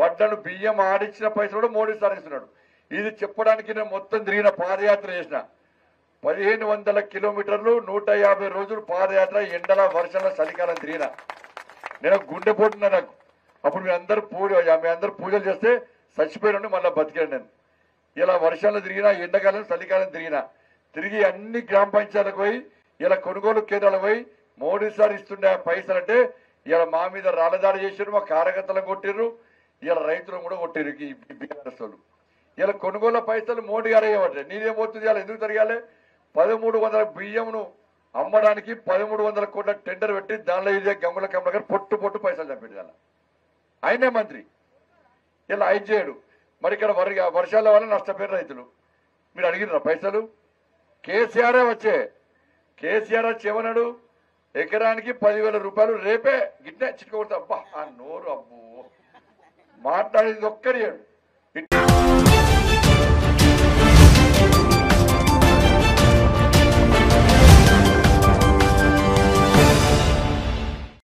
వడ్లను బియ్యం ఆడిచ్చిన పైసలు కూడా మోడీ సార్ ఇస్తున్నాడు ఇది చెప్పడానికి నేను మొత్తం తిరిగిన పాదయాత్ర చేసిన పదిహేను వందల కిలోమీటర్లు నూట యాభై రోజులు పాదయాత్ర ఎండల వర్షంలో చలికాలం తిరిగిన నేను గుండెపోటున్నా నాకు అప్పుడు మీ అందరు పూజ మీ అందరు పూజలు చేస్తే చచ్చిపోయిన మళ్ళీ బతికాను నేను ఇలా వర్షాలు తిరిగినా ఎండాకాలం చలికాలం తిరిగినా తిరిగి అన్ని గ్రామ పంచాయతీలకు పోయి ఇలా కొనుగోలు కేంద్రాలకు పోయి మోడీ సార్ ఇస్తుండే పైసలు అంటే ఇలా మా మీద రాళ్ళదాడి చేసారు మా కార్యకర్తలను కొట్టిర్రు ఇలా రైతులను కూడా కొట్టిర్రు ఈ బీఆర్ఎస్ వాళ్ళు ఇలా కొనుగోలు పైసలు మోడీ గారు అయ్యేవాటే నేనేమవుతుంది ఇలా ఎందుకు తిరగాలి పదమూడు వందల బియ్యంను అమ్మడానికి పదమూడు వందల కోట్ల టెండర్ పెట్టి దానిలో ఇదే గంగుల కమల గారు పొట్టు పొట్టు పైసలు చంపాడు ఆయనే మంత్రి ఇలా ఆయన చేయడు మరి ఇక్కడ వరి వర్షాల వల్ల నష్టపోయిన రైతులు మీరు అడిగిన పైసలు కేసీఆర్ వచ్చే కేసీఆర్ వచ్చి ఏమన్నాడు ఎకరానికి పదివేల రూపాయలు రేపే గిట్టే చిట్టుకొడతా అబ్బా ఆ నోరు అబ్బో మాట్లాడేది ఒక్కడి